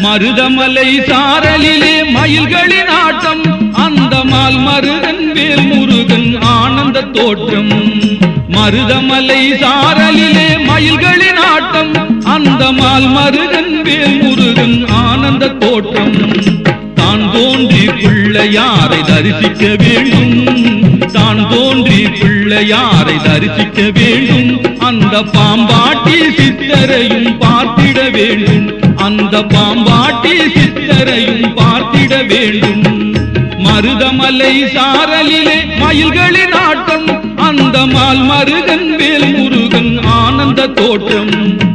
மருதமலை சாரலிலே மயில்களின் ஆட்டம் அந்த மால் மருகன் வேல் முருகன் ஆனந்த தோற்றம் மருதமலை சாரலிலே மயில்களின் ஆட்டம் அந்த மால் மருகன் வேல் முருகன் ஆனந்த தோற்றம் தான் தோன்றி பிள்ளையாரை தரிசிக்க வேண்டும் தான் தோன்றி பிள்ளையாரை தரிசிக்க வேண்டும் அந்த பாம்பாட்டி சித்தரையும் பார்த்திட வேண்டும் அந்த பாம்பாட்டி சித்தரையும் பார்த்திட வேண்டும் மருதமலை சாரலிலே மயில்களின் ஆட்டம் அந்த மால் மருகன் வேல் முருகன் ஆனந்த தோற்றம்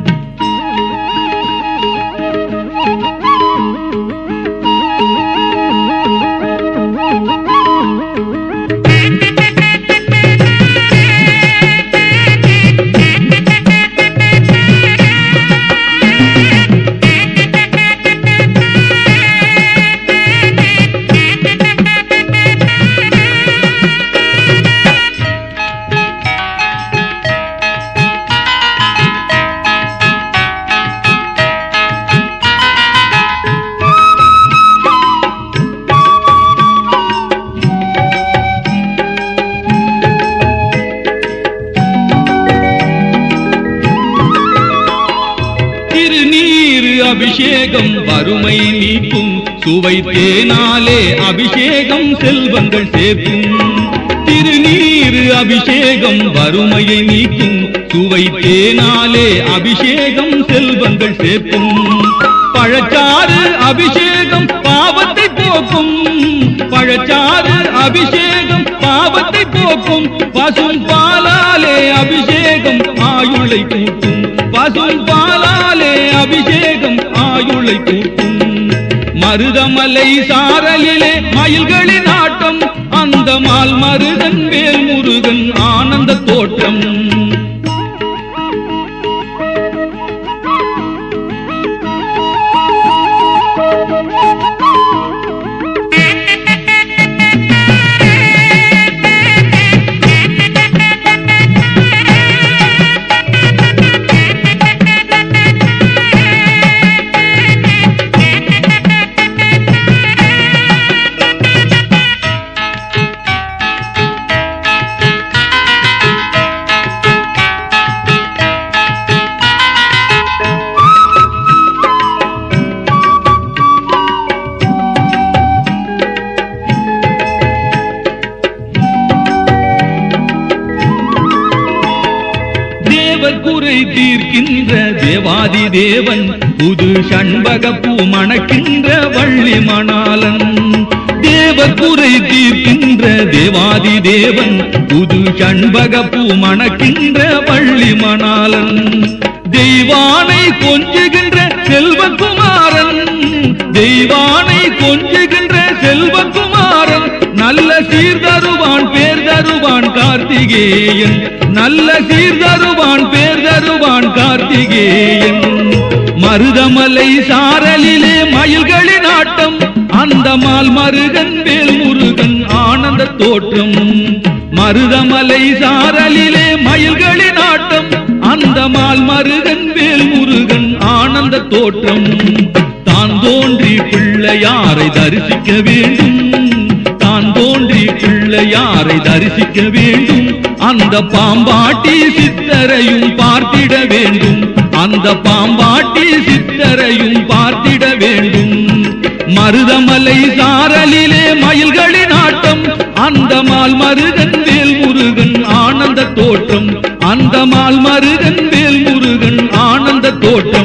திருநீரு அபிஷேகம் வறுமை நீக்கும் சுவை தேனாலே அபிஷேகம் செல்வங்கள் சேர்க்கும் திருநீரு அபிஷேகம் வறுமையை நீக்கும் சுவை தேனாலே அபிஷேகம் செல்வங்கள் சேர்க்கும் பழச்சாறு அபிஷேகம் பாவத்தை போக்கும் பழச்சாறு அபிஷேகம் பாவத்தை போக்கும் பசும் பாலாலே அபிஷேகம் ஆயுளை கூட்டும் பசும் பாலாலே அபிஷேகம் ஆயுளை கூட்டும் மருதமலை சாரலிலே மயில்களின் ஆட்டம் அந்த மால் மருகன் வேல் முருகன் ஆனந்த தோற்றம் தேவர் குறை தீர்க்கின்ற தேவாதி தேவன் புது சண்பக பூ மணக்கின்ற வள்ளி மணாலன் தேவர் குறை தீர்க்கின்ற தேவாதி தேவன் புது சண்பக பூ மணக்கின்ற வள்ளி மணாலன் தெய்வானை கொஞ்சுகின்ற செல்வகுமாரன் தெய்வானை கொஞ்சுகின்ற செல்வகுமாரன் நல்ல சீர்தருவான் பேர் தருவான் கார்த்திகேயன் நல்ல சீர்தருவான் பேர் தருவான் கார்த்திகேயன் மருதமலை சாரலிலே மயில்களின் ஆட்டம் அந்த மால் மருகன் வேல் முருகன் ஆனந்த தோற்றம் மருதமலை சாரலிலே மயில்களின் ஆட்டம் அந்த மால் மருகன் வேல் முருகன் ஆனந்த தோற்றம் தான் தோன்றி பிள்ளையாரை தரிசிக்க வேண்டும் தான் தோன்றி பிள்ளையாரை தரிசிக்க வேண்டும் அந்த பாம்பாட்டி சித்தரையும் பார்த்திட வேண்டும் அந்த பாம்பாட்டி சித்தரையும் பார்த்திட வேண்டும் மருதமலை சாரலிலே மயில்களின் ஆட்டம் அந்த மால் மருகன் வேல் முருகன் ஆனந்த தோற்றம் அந்த மால் மருகன் வேல் முருகன் ஆனந்த தோற்றம்